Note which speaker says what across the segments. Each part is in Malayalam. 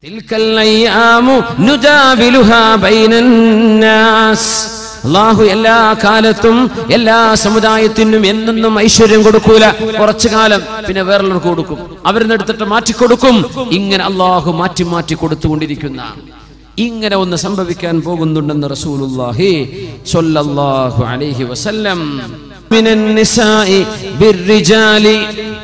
Speaker 1: تلك الأيام نداولها بين الناس അള്ളാഹു എല്ലാ കാലത്തും എല്ലാ സമുദായത്തിനും എന്നെന്നും ഐശ്വര്യം കൊടുക്കൂല കുറച്ചു കാലം പിന്നെ വേറെള്ളവർക്ക് കൊടുക്കും അവരിന്ന് എടുത്തിട്ട് മാറ്റിക്കൊടുക്കും ഇങ്ങനെ അള്ളാഹു മാറ്റി മാറ്റി കൊടുത്തുകൊണ്ടിരിക്കുന്ന ഇങ്ങനെ ഒന്ന് സംഭവിക്കാൻ പോകുന്നുണ്ടെന്ന് റസൂലുള്ളാഹി സ്വല്ലല്ലാഹു അലൈഹി വസല്ലം മിനൻ നിസാഇ ബിർരിജാലി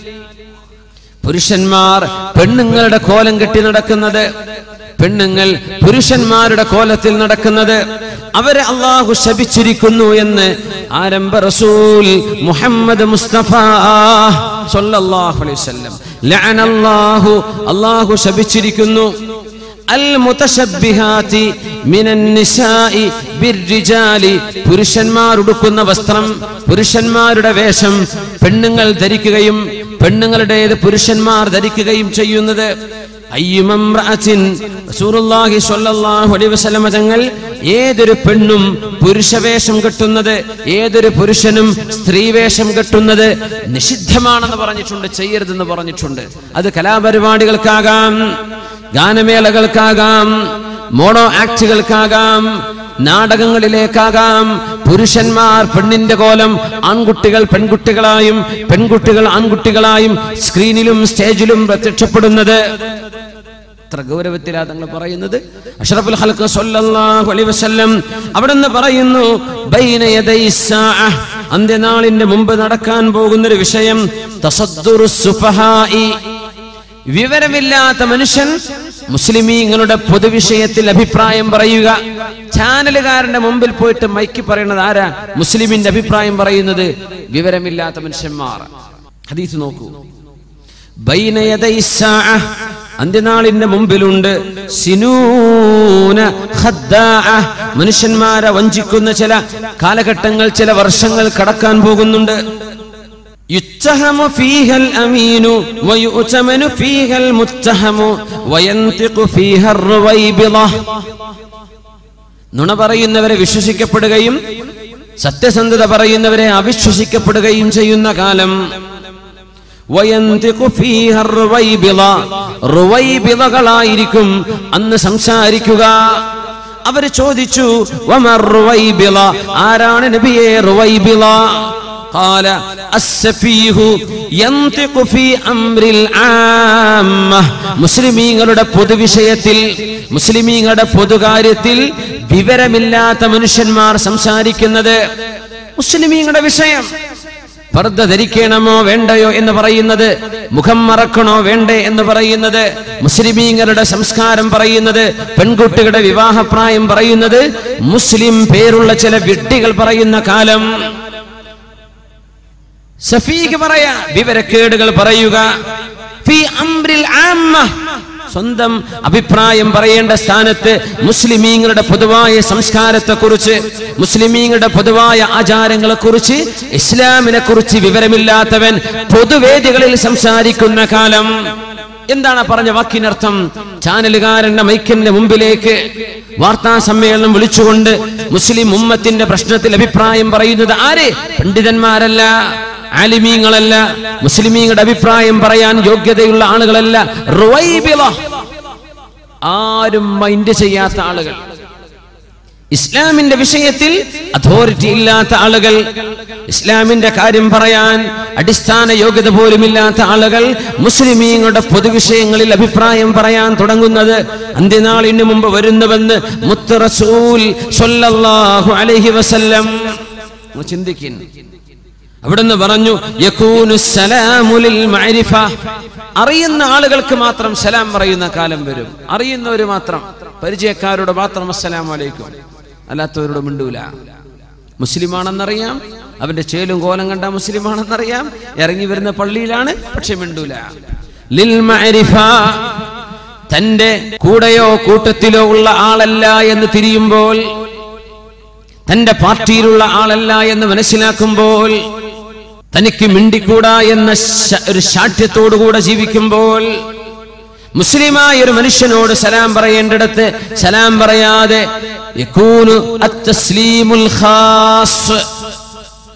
Speaker 1: പുരുഷന്മാർ പെണ്ണുങ്ങളുടെ കോലം കെട്ടി നടക്കുന്നത് പെണ്ണുങ്ങൾ പുരുഷന്മാരുടെ കോലത്തിൽ നടക്കുന്നത് അവരെ അള്ളാഹു ശപിച്ചിരിക്കുന്നു എന്ന് ആരംഭ റസൂൽ മുഹമ്മദ് മുസ്തഫ സല്ലല്ലാഹു അലൈഹി വസല്ലം ലഅനല്ലാഹു അള്ളാഹു ശപിച്ചിരിക്കുന്നു അൽ മുതശബ്ബിഹാതി മിനൻ നിസാഇ ബിർരിജാലി പുരുഷന്മാർ ഉടുക്കുന്ന വസ്ത്രം പുരുഷന്മാരുടെ വേഷം പെണ്ണുങ്ങൾ ധരിക്കുകയും പെണ്ണുങ്ങളുടേത് പുരുഷന്മാർ ധരിക്കുകയും ചെയ്യുന്നത് അയ്യുമംറഅത്തിൻ റസൂലുള്ളാഹി സ്വല്ലല്ലാഹു അലൈഹി വസല്ലമ തങ്ങൾ ഏതൊരു പെണ്ണും പുരുഷവേഷം കെട്ടുന്നത് ഏതൊരു പുരുഷനും സ്ത്രീവേഷം കെട്ടുന്നത് നിഷിദ്ധമാണെന്ന് പറഞ്ഞിട്ടുണ്ട് ചെയ്യരുതെന്ന് പറഞ്ഞിട്ടുണ്ട് അത് കലാപരിപാടികൾക്കാകാം ഗാനമേളകൾക്കാകാം മോണോ ആക്ടുകൾക്കാകാം നാടകങ്ങളിലേക്കാകാം പുരുഷന്മാർ പെണ്ണിന്റെ കോലം ആൺകുട്ടികൾ പെൺകുട്ടികളായും പെൺകുട്ടികൾ ആൺകുട്ടികളായും സ്ക്രീനിലും സ്റ്റേജിലും പ്രത്യക്ഷപ്പെടുന്നത് എത്ര ഗൗരവത്തിലാ തങ്ങൾ പറയുന്നത് അഷ്റഫുൽ ഖൽഖ് സ്വല്ലല്ലാഹു അലൈഹി വസല്ലം അവിടുന്ന് പറയുന്നു ബൈന യദൈ സ്സാഅ അന്ത്യനാളിന്റെ മുമ്പ് നടക്കാൻ പോകുന്ന ഒരു വിഷയം തസദ്ദുറു സുഫഹായി വിവരമില്ലാത്ത മനുഷ്യൻ മുസ്ലിമീങ്ങളുടെ പൊതുവിഷയത്തിൽ അഭിപ്രായം പറയുക ചാനലുകാരന്റെ മുമ്പിൽ പോയിട്ട് മൈക്ക് പറയുന്നത് ആരാ മുസ്ലിമിന്റെ അഭിപ്രായം പറയുന്നത് വിവരമില്ലാത്ത മനുഷ്യന്മാർ ഹദീസ് നോക്കൂ ബൈനയദൈ സ്സാഅ അന്ത്യനാളിന്റെ മുമ്പിലുണ്ട് സിനൂന ഖദ്ദാഅ മനുഷ്യന്മാരെ വഞ്ചിക്കുന്ന ചില കാലഘട്ടങ്ങൾ ചില വർഷങ്ങൾ കടക്കാൻ പോകുന്നുണ്ട് يتهم فيها الأمين ويؤتمن فيها المتهم وينطق فيها الرويبضة നുണ പറയുന്നവരെ വിശ്വസിക്കപ്പെടുകയും സത്യസന്ധത പറയുന്നവരെ അവിശ്വസിക്കപ്പെടുകയും ചെയ്യുന്ന കാലം വയന്തിഖു ഫീഹ റുവൈബിള. റുവൈബിളകളായിരിക്കും അന്ന് സംസാരിക്കുക അവര് ചോദിച്ചു വമർ റുവൈബിള. ആരാണ് നബിയെ റുവൈബിള قال السفيه ينطق في امر العامه മുസ്ലിമീങ്ങളുടെ പൊതുവിഷയത്തിൽ മുസ്ലിമീങ്ങളുടെ പൊതുകാര്യത്തിൽ വിവരമില്ലാത്ത മനുഷ്യന്മാർ സംസാരിക്കുന്നത് മുസ്ലിമീങ്ങളുടെ വിഷയം പർദ്ദ ധരിക്കണമോ വേണ്ടയോ എന്ന് പറയുന്നത് മുഖം മറക്കണോ വേണ്ടേ എന്ന് പറയുന്നത് മുസ്ലിമീങ്ങളുടെ സംസ്കാരം പറയുന്നത് പെൺകുട്ടികളുടെ വിവാഹപ്രായം പറയുന്നത് മുസ്ലിം പേരുള്ള ചില വിഡ്ഢികൾ പറയുന്ന കാലം സഫീഖ് പറയാ വിവരക്കേടുകൾ പറയുക ഫീ അംറിൽ ആമ്മ. സ്വന്തം അഭിപ്രായം പറയേണ്ട സ്ഥാനത്ത് മുസ്ലിമീങ്ങളുടെ പൊതുവായ സംസ്കാരത്തെ കുറിച്ച് മുസ്ലിമീങ്ങളുടെ പൊതുവായ ആചാരങ്ങളെ കുറിച്ച് ഇസ്ലാമിനെ കുറിച്ച് വിവരമില്ലാത്തവൻ പൊതുവേദികളിൽ സംസാരിക്കുന്ന കാലം എന്താണ് പറഞ്ഞ വാക്കിനർത്ഥം ചാനലുകാരന്റെ മൈക്കിന്റെ മുമ്പിലേക്ക് വാർത്താ സമ്മേളനം വിളിച്ചുകൊണ്ട് മുസ്ലിം ഉമ്മത്തിന്റെ പ്രശ്നത്തിൽ അഭിപ്രായം പറയുന്നത് ആര് പണ്ഡിതന്മാരല്ല ആലിമീങ്ങളല്ല മുസ്ലിമീങ്ങളുടെ അഭിപ്രായം പറയാൻ യോഗ്യതയുള്ള ആളുകളല്ല റുവൈബിള. ആരും മൈൻഡ് ചെയ്യാത്ത ആളുകൾ ഇസ്ലാമിന്റെ വിഷയത്തിൽ അതോറിറ്റി ഇല്ലാത്ത ആളുകൾ ഇസ്ലാമിന്റെ കാര്യം പറയാൻ അടിസ്ഥാന യോഗ്യത പോലുമില്ലാത്ത ആളുകൾ മുസ്ലിമീങ്ങളുടെ പൊതുവിഷയങ്ങളിൽ അഭിപ്രായം പറയാൻ തുടങ്ങുന്നത് അന്ത്യനാളിന് മുമ്പ് വരുന്നുവെന്ന് മുത്ത് റസൂൽ സ്വല്ലല്ലാഹു അലൈഹി വസല്ലം ചിന്തിക്കും അവിടുന്ന് പറഞ്ഞു യകൂനു സലാമു ലിൽ മഅരിഫ അറിയുന്ന ആളുകൾക്ക് മാത്രം സലാം പറയുന്ന കാലം വരും അറിയുന്നവര് മാത്രം പരിചയക്കാരോട് മാത്രം അസ്സലാമു അലൈക്കും അല്ലാത്തവരോട് മിണ്ടൂല മുസ്ലിമാണെന്നറിയാം അവന്റെ ചേലും കോലം കണ്ട മുസ്ലിമാണെന്നറിയാം ഇറങ്ങി വരുന്ന പള്ളിയിലാണ് പക്ഷെ മിണ്ടൂല ലിൽ മഅരിഫ തന്റെ കൂടെയോ കൂട്ടത്തിലോ ഉള്ള ആളല്ല എന്ന് തിരിയുമ്പോൾ തന്റെ പാർട്ടിയിലുള്ള ആളല്ല എന്ന് മനസ്സിലാക്കുമ്പോൾ തനിക്ക് മിണ്ടിക്കൂടാ എന്ന ശ- ഒരു ശാഠ്യത്തോടുകൂടെ ജീവിക്കുമ്പോൾ മുസ്ലിമായ ഒരു മനുഷ്യനോട് സലാം പറയേണ്ടിടത്ത് സലാം പറയാതെ യകൂനു അത്തസ്ലീമുൽ ഖാസ്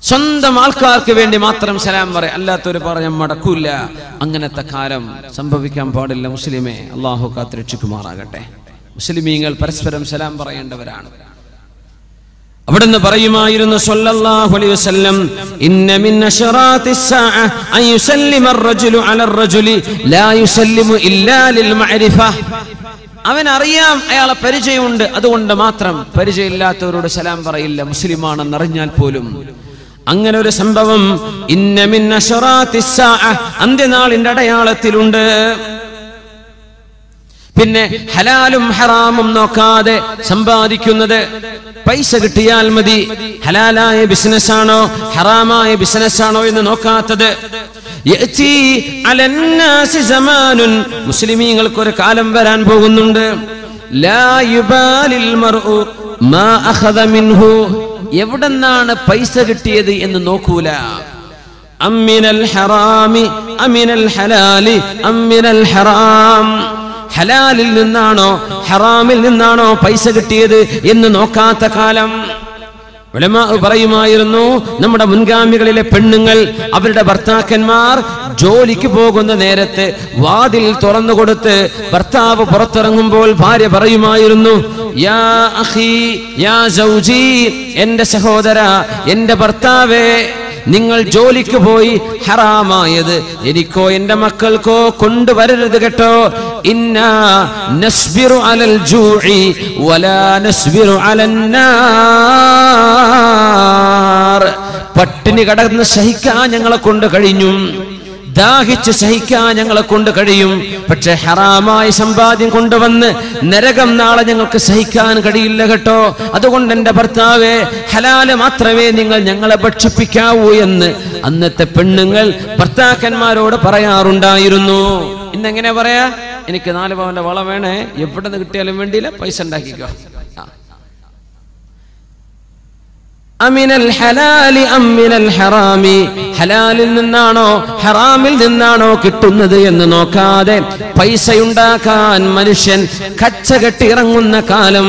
Speaker 1: സ്വന്തം ആൾക്കാർക്ക് വേണ്ടി മാത്രം സലാം പറയും അല്ലാത്തൊരു പറഞ്ഞ മടക്കൂല അങ്ങനത്തെ കാലം സംഭവിക്കാൻ പാടില്ല മുസ്ലിമെ അള്ളാഹു കാത്തിരക്ഷിക്കുമാറാകട്ടെ മുസ്ലിമീങ്ങൾ പരസ്പരം സലാം പറയേണ്ടവരാണ് അവിടുന്ന് പറയുമായിരുന്നു സല്ലല്ലാഹു അലൈഹി വസല്ലം ഇന്ന മിൻ അശറാത്തിസ് സാഅ അൻ യുസല്ലിമ അർ-റജുലു അല അർ-റജുലി ലാ യുസല്ലിമു ഇല്ലാ ലിൽ മഅരിഫ അവൻ അറിയാം അയാളെ പരിചയമുണ്ട് അതുകൊണ്ട് മാത്രം പരിചയമില്ലാത്തവരോട് സലാം പറയില്ല മുസ്ലിമാണെന്ന് അറിഞ്ഞാൽ പോലും അങ്ങനെ ഒരു സംഭവം ഇന്ന മിൻ അശറാത്തിസ് സാഅ അന്ത്യനാളിന്റെ അടയാളത്തിലുണ്ട് പിന്നെ ഹലാലും ഹറാമും നോക്കാതെ സമ്പാദിക്കുന്നത് പൈസ കിട്ടിയാൽ മതി ഹലാലായ ബിസിനസ് ആണോ ഹറാമായ ബിസിനസ് ആണോ എന്ന് നോക്കാത്തത് യഅ്തി അലന്നാസി സമാനുൻ മുസ്ലിമീങ്ങൾക്ക് ഒരു കാലം വരാൻ പോകുന്നുണ്ട് ലാ യുബാലിൽ മർഉ മാ അഖദ മിൻഹു എവിടെന്നാണ് പൈസ കിട്ടിയത് എന്ന് നോക്കൂല അമ്മിനൽ ഹറാമി അമിനൽ ഹലാലി അമ്മിനൽ ഹറാം ഹലാലിൽ നിന്നാണോ ഹറാമിൽ നിന്നാണോ പൈസ കിട്ടിയത് എന്ന് നോക്കാത്ത കാലം ഉലമാ പറയുമായിരുന്നു നമ്മുടെ മുൻഗാമികളിലെ പെണ്ണുങ്ങൾ അവരുടെ ഭർത്താക്കന്മാർ ജോലിക്ക് പോകുന്ന നേരത്ത് വാതിൽ തുറന്നു കൊടുത്ത് ഭർത്താവ് പുറത്തിറങ്ങുമ്പോൾ ഭാര്യ പറയുമായിരുന്നു യാ അഖി യാ സൗജി എന്റെ സഹോദര എന്റെ ഭർത്താവേ നിങ്ങൾ ജോലിക്ക് പോയി ഹറാമായത് എനിക്കോ എന്റെ മക്കൾക്കോ കൊണ്ടുവരരുത് കേട്ടോ ഇന്നാ നസ്ബിറു അലൽ ജൂഇ വലാ നസ്ബിറു അലൻ നാർ പട്ടിണി കടന്ന് സഹിക്കാൻ ഞങ്ങളെ കൊണ്ട് കഴിഞ്ഞു ദാഹിച്ച് സഹിക്കാൻ ഞങ്ങളെ കൊണ്ട് കഴിയും പക്ഷെ ഹറാമായ സമ്പാദ്യം കൊണ്ടുവന്ന് നരകം നാളെ ഞങ്ങൾക്ക് സഹിക്കാൻ കഴിയില്ല കേട്ടോ അതുകൊണ്ട് എന്റെ ഭർത്താവെ ഹലാല് മാത്രമേ നിങ്ങൾ ഞങ്ങളെ ഭക്ഷിപ്പിക്കാവൂ എന്ന് അന്നത്തെ പെണ്ണുങ്ങൾ ഭർത്താക്കന്മാരോട് പറയാറുണ്ടായിരുന്നു ഇന്നെങ്ങനെ പറയാ എനിക്ക് നാല് പവന്റെ വള വേണേ എവിടെ നിന്ന് കിട്ടിയാലും വേണ്ടിയില്ല പൈസ ഉണ്ടാക്കിക്കോ ആ. അമിനൽ ഹലാലി അമ്മിനൽ ഹറാമി ഹലാലിൽ നിന്നാണോ ഹറാമിൽ നിന്നാണോ കിട്ടുന്നത് എന്ന് നോക്കാതെ പൈസയുണ്ടാക്കാൻ മനുഷ്യൻ കച്ചകെട്ടി ഇറങ്ങുന്ന കാലം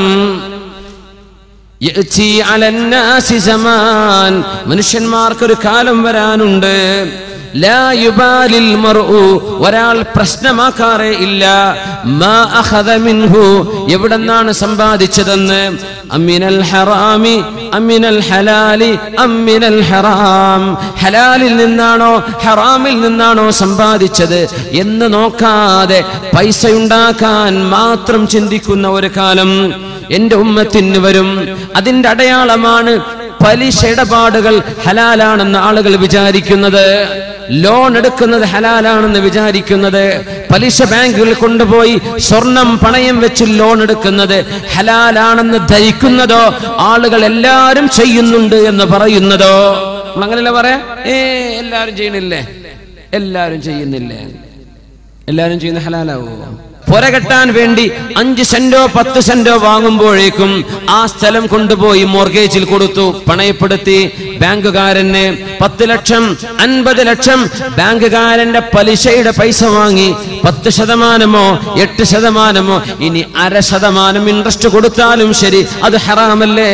Speaker 1: യഅ്തി അലന്നാസി സമാൻ മനുഷ്യന്മാർക്കൊരു കാലം വരാനുണ്ട് ലാ യുബാലിൽ മർഉ ഒരാൾ പ്രശ്നമാക്കാറേ ഇല്ല മാ അഖദ മിൻഹു എവിടെന്നാണ് സമ്പാദിച്ചതെന്ന് അമിനൽ ഹറാമി അമിനൽ ഹലാലി അമിനൽ ഹറാം ഹലാലിൽ നിന്നാണോ ഹറാമിൽ നിന്നാണോ സമ്പാദിച്ചത് എന്ന് നോക്കാതെ പൈസ ഉണ്ടാക്കാൻ മാത്രം ചിന്തിക്കുന്ന ഒരു കാലം എന്റെ ഉമ്മത്തിന് വരും അതിന്റെ അടയാളമാണ് പലിശ ഇടപാടുകൾ ഹലാലാണെന്ന് ആളുകൾ വിചാരിക്കുന്നത് ലോൺ എടുക്കുന്നത് ഹലാലാണെന്ന് വിചാരിക്കുന്നത് പലിശ ബാങ്കുകളിൽ കൊണ്ടുപോയി സ്വർണം പണയം വെച്ച് ലോൺ എടുക്കുന്നത് ഹലാലാണെന്ന് ധരിക്കുന്നതോ ആളുകൾ എല്ലാവരും ചെയ്യുന്നുണ്ട് എന്ന് പറയുന്നതോ നമ്മൾ അങ്ങനെയല്ല പറയാ ഏ എല്ലാവരും ചെയ്യണില്ലേ എല്ലാവരും ചെയ്യുന്നില്ലേ എല്ലാവരും ചെയ്യുന്ന ഹലാലാവോ പുര കെട്ടാൻ വേണ്ടി അഞ്ച് സെന്റോ പത്ത് സെന്റോ വാങ്ങുമ്പോഴേക്കും ആ സ്ഥലം കൊണ്ടുപോയി മോർഗേജിൽ കൊടുത്തു പണയപ്പെടുത്തി ബാങ്കുകാരന് പത്ത് ലക്ഷം അൻപത് ലക്ഷം ബാങ്കുകാരന്റെ പലിശയുടെ പൈസ വാങ്ങി പത്ത് ശതമാനമോ എട്ട് ശതമാനമോ ഇനി അര ശതമാനം ഇൻട്രസ്റ്റ് കൊടുത്താലും ശരി അത് ഹറാമല്ലേ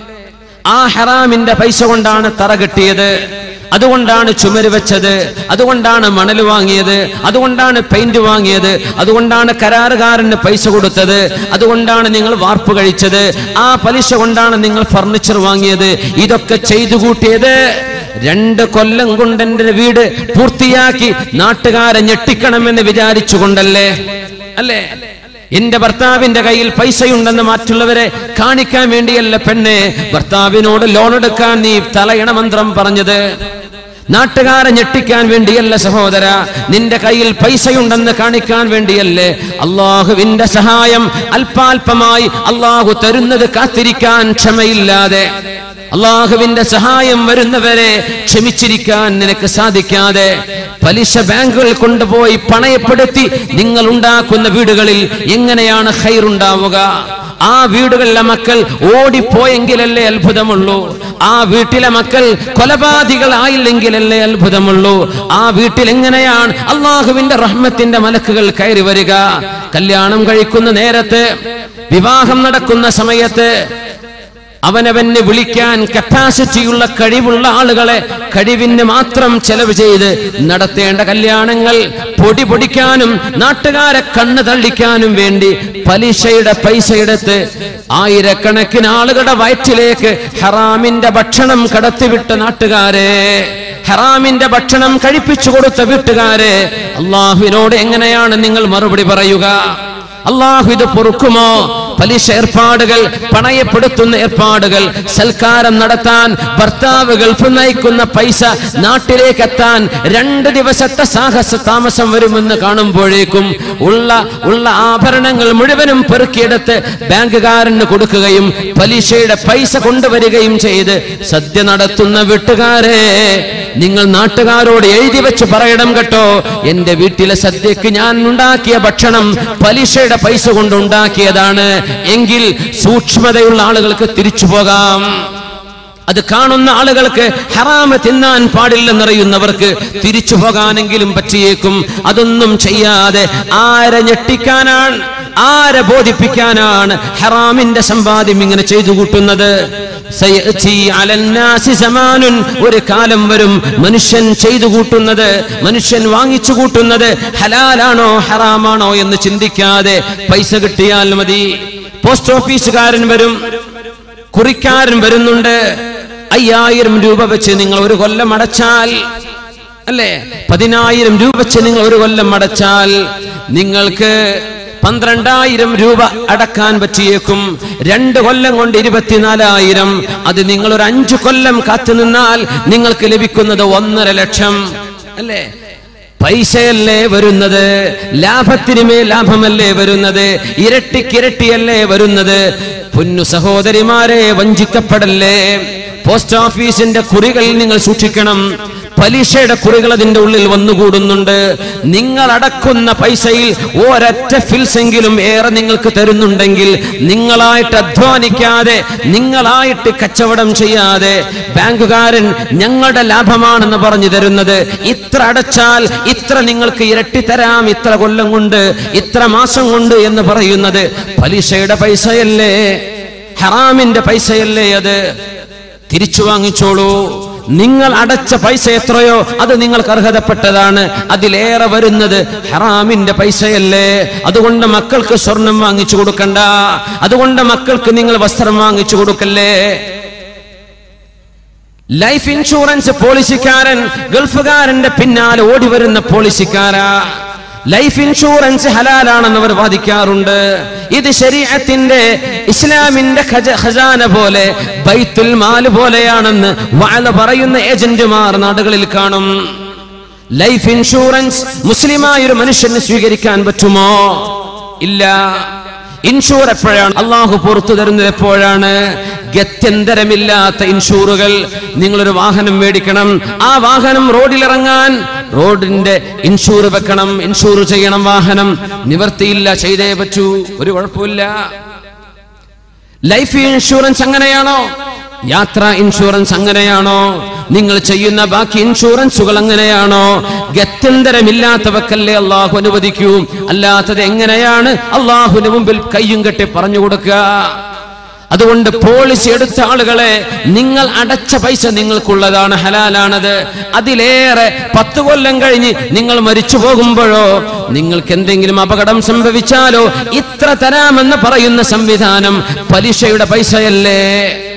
Speaker 1: ആ ഹറാമിന്റെ പൈസ കൊണ്ടാണ് തറ കെട്ടിയത് അതുകൊണ്ടാണ് ചുമര് വെച്ചത് അതുകൊണ്ടാണ് മണൽ വാങ്ങിയത് അതുകൊണ്ടാണ് പെയിന്റ് വാങ്ങിയത് അതുകൊണ്ടാണ് കരാറുകാരന് പൈസ കൊടുത്തത് അതുകൊണ്ടാണ് നിങ്ങൾ വാർപ്പ് കഴിച്ചത് ആ പലിശ കൊണ്ടാണ് നിങ്ങൾ ഫർണിച്ചർ വാങ്ങിയത് ഇതൊക്കെ ചെയ്തു കൂട്ടിയത് രണ്ട് കൊല്ലം കൊണ്ട് എന്റെ വീട് പൂർത്തിയാക്കി നാട്ടുകാരെ ഞെട്ടിക്കണമെന്ന് വിചാരിച്ചുകൊണ്ടല്ലേ അല്ലേ എന്റെ ഭർത്താവിന്റെ കയ്യിൽ പൈസയുണ്ടെന്ന് മറ്റുള്ളവരെ കാണിക്കാൻ വേണ്ടിയല്ല പെണ്ണെ ഭർത്താവിനോട് ലോൺ എടുക്കാൻ നീ തലയണ മന്ത്രം പറഞ്ഞത് നാട്ടുകാരെ ഞെട്ടിക്കാൻ വേണ്ടിയല്ല സഹോദര നിന്റെ കയ്യിൽ പൈസയുണ്ടെന്ന് കാണിക്കാൻ വേണ്ടിയല്ലേ അള്ളാഹുവിന്റെ സഹായം അല്പാൽപമായി അള്ളാഹു തരുന്നത് കാത്തിരിക്കാൻ ക്ഷമയില്ലാതെ അള്ളാഹുവിന്റെ സഹായം വരുന്നവരെ ക്ഷമിച്ചിരിക്കാൻ നിനക്ക് സാധിക്കാതെ പലിശ ബാങ്കുകൾ കൊണ്ടുപോയി പണയപ്പെടുത്തി നിങ്ങൾ ഉണ്ടാക്കുന്ന വീടുകളിൽ എങ്ങനെയാണ് ഹൈറുണ്ടാവുക ആ വീടുകളിലെ മക്കൾ ഓടിപ്പോയെങ്കിലല്ലേ അത്ഭുതമുള്ളൂ ആ വീട്ടിലെ മക്കൾ കൊലപാതകളായില്ലെങ്കിലല്ലേ അത്ഭുതമുള്ളൂ ആ വീട്ടിൽ എങ്ങനെയാണ് അള്ളാഹുവിന്റെ റഹ്മത്തിന്റെ മലക്കുകൾ കയറി വരിക കല്യാണം കഴിക്കുന്ന നേരത്ത് വിവാഹം നടക്കുന്ന സമയത്ത് അവനവന് വിളിക്കാൻ കപ്പാസിറ്റിയുള്ള കഴിവുള്ള ആളുകളെ കഴിവിന് മാത്രം ചെലവ് ചെയ്ത് നടത്തേണ്ട കല്യാണങ്ങൾ പൊടി പൊടിക്കാനും നാട്ടുകാരെ കണ്ണ് തള്ളിക്കാനും വേണ്ടി പലിശയുടെ പൈസ എടുത്ത് ആയിരക്കണക്കിന് ആളുകളുടെ വയറ്റിലേക്ക് ഹറാമിന്റെ ഭക്ഷണം കടത്തിവിട്ട നാട്ടുകാരെ ഹറാമിന്റെ ഭക്ഷണം കഴിപ്പിച്ചു കൊടുത്ത വീട്ടുകാരെ അള്ളാഹുവിനോട് എങ്ങനെയാണ് നിങ്ങൾ മറുപടി പറയുക അള്ളാഹു ഇത് പൊറുക്കുമോ പലിശ ഏർപ്പാടുകൾ പണയപ്പെടുത്തുന്ന ഏർപ്പാടുകൾ സൽക്കാരം നടത്താൻ ഭർത്താവ് ഗൾഫ് നയിക്കുന്ന പൈസ നാട്ടിലേക്ക് എത്താൻ രണ്ട് ദിവസത്തെ സാഹസ താമസം വരുമെന്ന് കാണുമ്പോഴേക്കും ഉള്ള ഉള്ള ആഭരണങ്ങൾ മുഴുവനും പെറുക്കിയെടുത്ത് ബാങ്കുകാരന് കൊടുക്കുകയും പലിശയുടെ പൈസ കൊണ്ടുവരികയും ചെയ്ത് സദ്യ നടത്തുന്ന വീട്ടുകാരെ നിങ്ങൾ നാട്ടുകാരോട് എഴുതി വെച്ച് പറയണം കേട്ടോ എന്റെ വീട്ടിലെ സദ്യക്ക് ഞാൻ ഉണ്ടാക്കിയ ഭക്ഷണം പലിശയുടെ പൈസ കൊണ്ട് ഉണ്ടാക്കിയതാണ് എങ്കിൽ സൂക്ഷ്മതയുള്ള ആളുകൾക്ക് തിരിച്ചു പോകാം അത് കാണുന്ന ആളുകൾക്ക് ഹറാമ് തിന്നാൻ പാടില്ലെന്നറിയുന്നവർക്ക് തിരിച്ചു പോകാനെങ്കിലും പറ്റിയേക്കും അതൊന്നും ചെയ്യാതെ ആരെ ഞെട്ടിക്കാനാണ് ആരെ ബോധിപ്പിക്കാനാണ് ഹറാമിന്റെ സമ്പാദ്യം ഇങ്ങനെ ചെയ്തു കൂട്ടുന്നത് സയഅതി അലന്നാസി സമാനുൻ ഒരു കാലം വരും മനുഷ്യൻ ചെയ്തു കൂട്ടുന്നത് മനുഷ്യൻ വാങ്ങിച്ചു കൂട്ടുന്നത് ഹലാലാണോ ഹറാമാണോ എന്ന് ചിന്തിക്കാതെ പൈസ കിട്ടിയാൽ മതി പോസ്റ്റ് ഓഫീസുകാരൻ വരും കുറിക്കാരൻ വരുന്നുണ്ട് അയ്യായിരം രൂപ വെച്ച് നിങ്ങൾ ഒരു കൊല്ലം അടച്ചാൽ അല്ലേ പതിനായിരം രൂപ വെച്ച് നിങ്ങൾ ഒരു കൊല്ലം അടച്ചാൽ നിങ്ങൾക്ക് പന്ത്രണ്ടായിരം രൂപ അടക്കാൻ പറ്റിയേക്കും രണ്ട് കൊല്ലം കൊണ്ട് ഇരുപത്തിനാലായിരം അത് നിങ്ങൾ ഒരു അഞ്ചു കൊല്ലം കാത്തു നിന്നാൽ നിങ്ങൾക്ക് ലഭിക്കുന്നത് ഒന്നര ലക്ഷം അല്ലേ പൈസയല്ലേ വരുന്നത് ലാഭത്തിനുമേ ലാഭമല്ലേ വരുന്നത് ഇരട്ടിക്കിരട്ടിയല്ലേ വരുന്നത് പൊന്നു സഹോദരിമാരെ വഞ്ചിക്കപ്പെടല്ലേ പോസ്റ്റ് ഓഫീസിന്റെ കുറികൾ നിങ്ങൾ സൂക്ഷിക്കണം പലിശയുടെ കുറികൾ അതിന്റെ ഉള്ളിൽ വന്നുകൂടുന്നുണ്ട് നിങ്ങൾ അടക്കുന്ന പൈസയിൽ ഒരൊറ്റ ഫിൽസെങ്കിലും ഏറെ നിങ്ങൾക്ക് തരുന്നുണ്ടെങ്കിൽ നിങ്ങളായിട്ട് അധ്വാനിക്കാതെ നിങ്ങളായിട്ട് കച്ചവടം ചെയ്യാതെ ബാങ്കുകാരൻ ഞങ്ങളുടെ ലാഭമാണെന്ന് പറഞ്ഞു തരുന്നത് ഇത്ര അടച്ചാൽ ഇത്ര നിങ്ങൾക്ക് ഇരട്ടി തരാം ഇത്ര കൊല്ലം കൊണ്ട് ഇത്ര മാസം കൊണ്ട് എന്ന് പറയുന്നത് പലിശയുടെ പൈസയല്ലേ ഹറാമിന്റെ പൈസയല്ലേ അത് തിരിച്ചു വാങ്ങിച്ചോളൂ നിങ്ങൾ അടച്ച പൈസ എത്രയോ അത് നിങ്ങൾക്ക് അർഹതപ്പെട്ടതാണ് അതിലേറെ വരുന്നത് ഹറാമിന്റെ പൈസയല്ലേ അതുകൊണ്ട് മക്കൾക്ക് സ്വർണം വാങ്ങിച്ചു കൊടുക്കണ്ട അതുകൊണ്ട് മക്കൾക്ക് നിങ്ങൾ വസ്ത്രം വാങ്ങിച്ചു കൊടുക്കല്ലേ ലൈഫ് ഇൻഷുറൻസ് പോളിസിക്കാരൻ ഗൾഫുകാരന്റെ പിന്നാലെ ഓടി വരുന്ന പോളിസിക്കാരാ ലൈഫ് ഇൻഷുറൻസ് ഹലാലാണെന്ന് അവർ വാദിക്കാറുണ്ട് ഇത് ശരീരത്തിന്റെ ഇസ്ലാമിന്റെ ഖജ- ഖജാന പോലെ ബൈത്തുൽ മാൽ പോലെയാണെന്ന് വാഴ പറയുന്ന ഏജന്റുമാർ നാടുകളിൽ കാണും ലൈഫ് ഇൻഷുറൻസ് മുസ്ലിമായ ഒരു മനുഷ്യന് സ്വീകരിക്കാൻ പറ്റുമോ ഇല്ല ഇൻഷൂർ എപ്പോഴാണ് അള്ളാഹു പുറത്തു തരുന്നത് എപ്പോഴാണ് ഗത്യന്തരമില്ലാത്ത ഇൻഷൂറുകൾ നിങ്ങളൊരു വാഹനം മേടിക്കണം ആ വാഹനം റോഡിലിറങ്ങാൻ റോഡിന്റെ ഇൻഷൂർ വെക്കണം ഇൻഷൂർ ചെയ്യണം വാഹനം നിവർത്തിയില്ല ചെയ്തേ പറ്റൂ ഒരു കുഴപ്പമില്ല ലൈഫ് ഇൻഷുറൻസ് അങ്ങനെയാണോ യാത്രാ ഇൻഷുറൻസ് അങ്ങനെയാണോ നിങ്ങൾ ചെയ്യുന്ന ബാക്കി ഇൻഷുറൻസുകൾ അങ്ങനെയാണോ ഗത്യന്തരമില്ലാത്തവക്കല്ലേ അള്ളാഹു അനുവദിക്കൂ അല്ലാത്തത് എങ്ങനെയാണ് അള്ളാഹുവിന് മുമ്പിൽ കയ്യും കെട്ടി പറഞ്ഞു കൊടുക്കുക അതുകൊണ്ട് പോളിസി എടുത്ത ആളുകളെ നിങ്ങൾ അടച്ച പൈസ നിങ്ങൾക്കുള്ളതാണ് ഹലാലാണത് അതിലേറെ പത്ത് കൊല്ലം കഴിഞ്ഞ് നിങ്ങൾ മരിച്ചു പോകുമ്പോഴോ നിങ്ങൾക്ക് എന്തെങ്കിലും അപകടം സംഭവിച്ചാലോ ഇത്ര തരാമെന്ന് പറയുന്ന സംവിധാനം പലിശയുടെ പൈസയല്ലേ